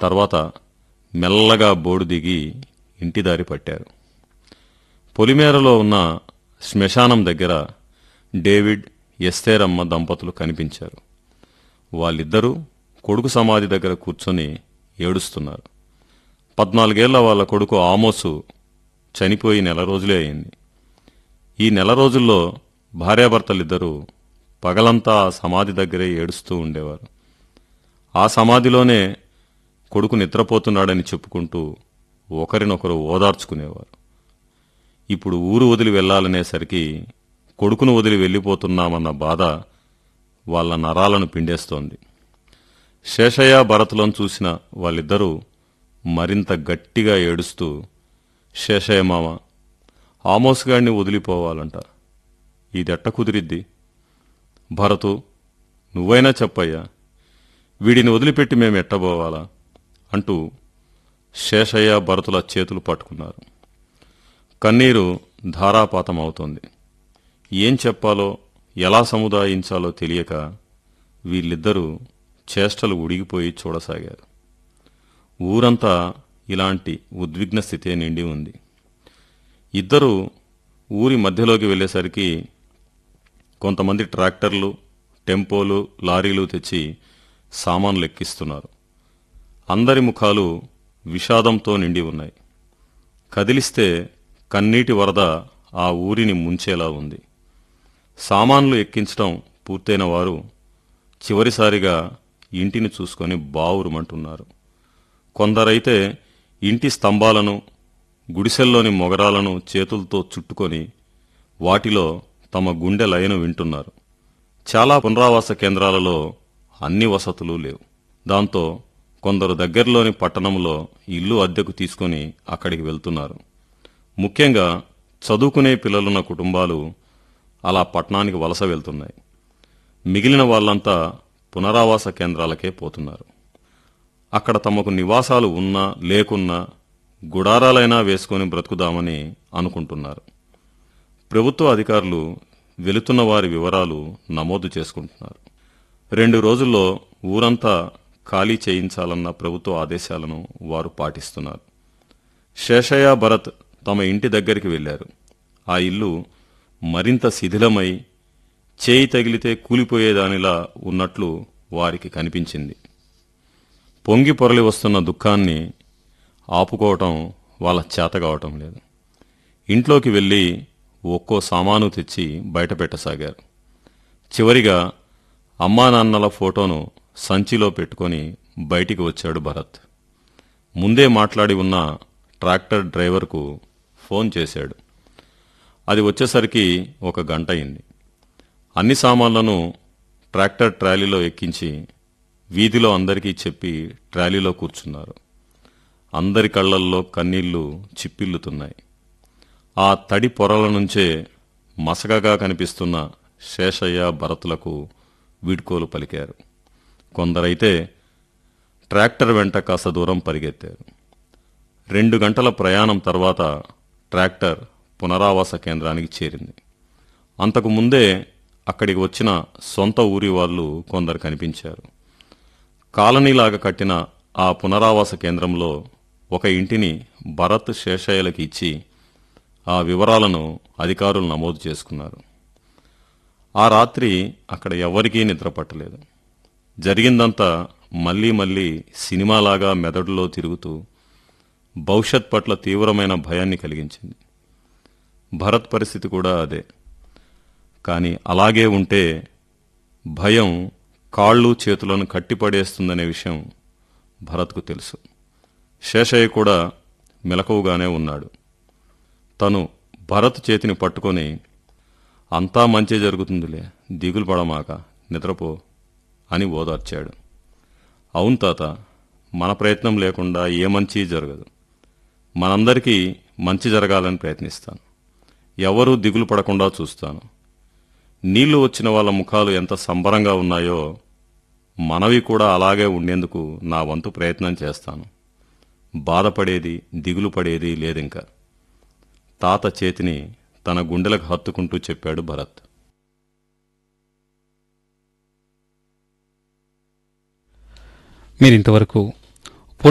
తర్వాత మెల్లగా బోడు దిగి ఇంటి దారి పట్టారు పొలిమేరలో ఉన్న శ్మశానం దగ్గర డేవిడ్ ఎస్తేరమ్మ దంపతులు కనిపించారు వాళ్ళిద్దరూ కొడుకు సమాధి దగ్గర కూర్చొని ఏడుస్తున్నారు పద్నాలుగేళ్ల వాళ్ళ కొడుకు ఆమోసు చనిపోయి నెల రోజులే అయింది ఈ నెల రోజుల్లో భార్యాభర్తలిద్దరూ పగలంతా ఆ సమాధి దగ్గరే ఏడుస్తూ ఉండేవారు ఆ సమాధిలోనే కొడుకు నిద్రపోతున్నాడని చెప్పుకుంటూ ఒకరినొకరు ఓదార్చుకునేవారు ఇప్పుడు ఊరు వదిలి వెళ్లాలనేసరికి కొడుకును వదిలి వెళ్ళిపోతున్నామన్న బాధ వాళ్ళ నరాలను పిండేస్తోంది శేషయ్య భరతులను చూసిన వాళ్ళిద్దరూ మరింత గట్టిగా ఏడుస్తూ శేషయ్య మామ ఆమోస్గాడిని వదిలిపోవాలంట ఇదెట్ట కుదిరిద్ది భరతు నువ్వైనా చెప్పయ్యా వీడిని వదిలిపెట్టి మేము ఎట్టబోవాలా అంటూ శేషయ్య భరతుల చేతులు పట్టుకున్నారు కన్నీరు ధారాపాతం అవుతోంది ఏం చెప్పాలో ఎలా సముదాయించాలో తెలియక వీళ్ళిద్దరూ చేష్టలు ఉడిగిపోయి చూడసాగారు ఊరంతా ఇలాంటి ఉద్విగ్న స్థితే నిండి ఉంది ఇద్దరూ ఊరి మధ్యలోకి వెళ్ళేసరికి కొంతమంది ట్రాక్టర్లు టెంపోలు లారీలు తెచ్చి సామాన్లు ఎక్కిస్తున్నారు అందరి ముఖాలు విషాదంతో నిండి ఉన్నాయి కదిలిస్తే కన్నీటి వరద ఆ ఊరిని ముంచేలా ఉంది సామాన్లు ఎక్కించడం పూర్తయిన వారు చివరిసారిగా ఇంటిని చూసుకొని బావురుమంటున్నారు కొందరైతే ఇంటి స్తంభాలను గుడిసెల్లోని మొగరాలను చేతులతో చుట్టుకొని వాటిలో తమ గుండె లయను వింటున్నారు చాలా పునరావాస కేంద్రాలలో అన్ని వసతులు లేవు దాంతో కొందరు దగ్గరలోని పట్టణంలో ఇల్లు అద్దెకు తీసుకొని అక్కడికి వెళ్తున్నారు ముఖ్యంగా చదువుకునే పిల్లలున్న కుటుంబాలు అలా పట్టణానికి వలస వెళ్తున్నాయి మిగిలిన వాళ్ళంతా పునరావాస కేంద్రాలకే పోతున్నారు అక్కడ తమకు నివాసాలు ఉన్నా లేకున్నా గుడారాలైనా వేసుకొని బ్రతుకుదామని అనుకుంటున్నారు ప్రభుత్వ అధికారులు వెళుతున్న వారి వివరాలు నమోదు చేసుకుంటున్నారు రెండు రోజుల్లో ఊరంతా ఖాళీ చేయించాలన్న ప్రభుత్వ ఆదేశాలను వారు పాటిస్తున్నారు శేషయ్య భరత్ తమ ఇంటి దగ్గరికి వెళ్లారు ఆ ఇల్లు మరింత శిథిలమై చేయి తగిలితే కూలిపోయేదానిలా ఉన్నట్లు వారికి కనిపించింది పొంగి పొరలి వస్తున్న దుఃఖాన్ని ఆపుకోవటం వాళ్ళ చేత కావటం లేదు ఇంట్లోకి వెళ్ళి ఒక్కో సామాను తెచ్చి బయట పెట్టసాగారు చివరిగా అమ్మా నాన్నల ఫోటోను సంచిలో పెట్టుకొని బయటికి వచ్చాడు భరత్ ముందే మాట్లాడి ఉన్న ట్రాక్టర్ డ్రైవర్కు ఫోన్ చేశాడు అది వచ్చేసరికి ఒక గంట అయింది అన్ని సామాన్లను ట్రాక్టర్ ట్రాలీలో ఎక్కించి వీధిలో అందరికీ చెప్పి ట్రాలీలో కూర్చున్నారు అందరి కళ్ళల్లో కన్నీళ్లు చిప్పిల్లుతున్నాయి ఆ తడి పొరల నుంచే మసకగా కనిపిస్తున్న శేషయ్య భరతులకు వీడ్కోలు పలికారు కొందరైతే ట్రాక్టర్ వెంట కాస్త దూరం పరిగెత్తారు రెండు గంటల ప్రయాణం తర్వాత ట్రాక్టర్ పునరావాస కేంద్రానికి చేరింది అంతకు ముందే అక్కడికి వచ్చిన సొంత ఊరి వాళ్ళు కొందరు కనిపించారు కాలనీలాగా కట్టిన ఆ పునరావాస కేంద్రంలో ఒక ఇంటిని భరత్ శేషయ్యలకి ఇచ్చి ఆ వివరాలను అధికారులు నమోదు చేసుకున్నారు ఆ రాత్రి అక్కడ ఎవరికీ నిద్ర పట్టలేదు జరిగిందంతా మళ్ళీ మళ్ళీ సినిమాలాగా మెదడులో తిరుగుతూ భవిష్యత్ పట్ల తీవ్రమైన భయాన్ని కలిగించింది భరత్ పరిస్థితి కూడా అదే కానీ అలాగే ఉంటే భయం కాళ్ళు చేతులను కట్టిపడేస్తుందనే విషయం భరత్కు తెలుసు శేషయ్య కూడా మెలకువగానే ఉన్నాడు తను భరత్ చేతిని పట్టుకొని అంతా మంచి జరుగుతుందిలే దిగులు పడమాక నిద్రపో అని ఓదార్చాడు అవును తాత మన ప్రయత్నం లేకుండా ఏ మంచి జరగదు మనందరికీ మంచి జరగాలని ప్రయత్నిస్తాను ఎవరూ దిగులు పడకుండా చూస్తాను నీళ్లు వచ్చిన వాళ్ళ ముఖాలు ఎంత సంబరంగా ఉన్నాయో మనవి కూడా అలాగే ఉండేందుకు నా వంతు ప్రయత్నం చేస్తాను బాధపడేది దిగులు పడేది లేదింకా తాత చేతిని తన గుండెలకు హత్తుకుంటూ చెప్పాడు భరత్ మీరు ఇంతవరకు